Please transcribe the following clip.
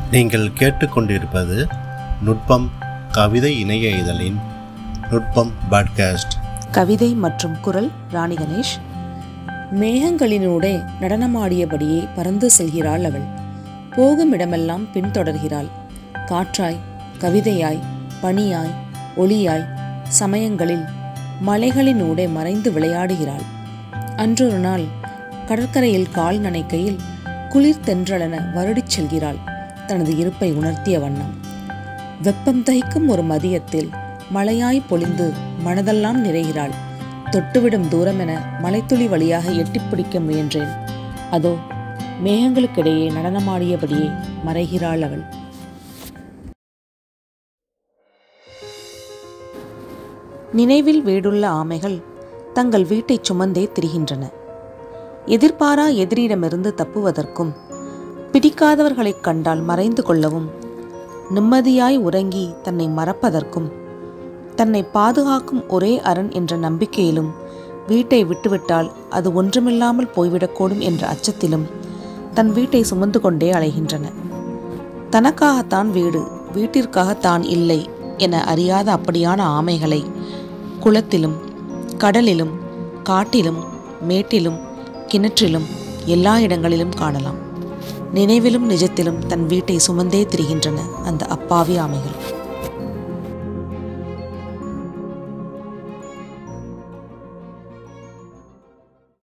நீங்கள் கேட்டுக்கொண்டிருப்பது நுட்பம் கவிதை இணைய இதழின் நுட்பம் பாட்காஸ்ட் கவிதை மற்றும் குரல் ராணி கணேஷ் மேகங்களினூடே நடனமாடியபடியே பறந்து செல்கிறாள் அவள் போகும் இடமெல்லாம் பின்தொடர்கிறாள் காற்றாய் கவிதையாய் பனியாய் ஒளியாய் சமயங்களில் மலைகளினூடே மறைந்து விளையாடுகிறாள் அன்றொரு நாள் கடற்கரையில் கால் நனைக்கையில் குளிர் தென்றலென வருடிச் செல்கிறாள் தனது இருப்பை உணர்த்திய வண்ணம் வெப்பம் தகிக்கும் ஒரு மதியத்தில் மழையாய் பொழிந்து மனதெல்லாம் நிறைகிறாள் தொட்டுவிடும் தூரமென மலைத்துளி வழியாக எட்டிப் பிடிக்க முயன்றேன் அதோ மேகங்களுக்கிடையே நடனமாடியபடியே மறைகிறாள் அவள் நினைவில் வீடுள்ள ஆமைகள் தங்கள் வீட்டைச் சுமந்தே திரிகின்றன எதிர்பாரா எதிரிடமிருந்து தப்புவதற்கும் பிடிக்காதவர்களைக் கண்டால் மறைந்து கொள்ளவும் நிம்மதியாய் உறங்கி தன்னை மறப்பதற்கும் தன்னை பாதுகாக்கும் ஒரே அரண் என்ற நம்பிக்கையிலும் வீட்டை விட்டுவிட்டால் அது ஒன்றுமில்லாமல் போய்விடக்கூடும் என்ற அச்சத்திலும் தன் வீட்டை சுமந்து கொண்டே அலைகின்றன தனக்காகத்தான் வீடு வீட்டிற்காக தான் இல்லை என அறியாத அப்படியான ஆமைகளை குளத்திலும் கடலிலும் காட்டிலும் மேட்டிலும் கிணற்றிலும் எல்லா இடங்களிலும் காணலாம் நினைவிலும் நிஜத்திலும் தன் வீட்டை சுமந்தே திரிகின்றன அந்த அப்பாவி ஆமைகள்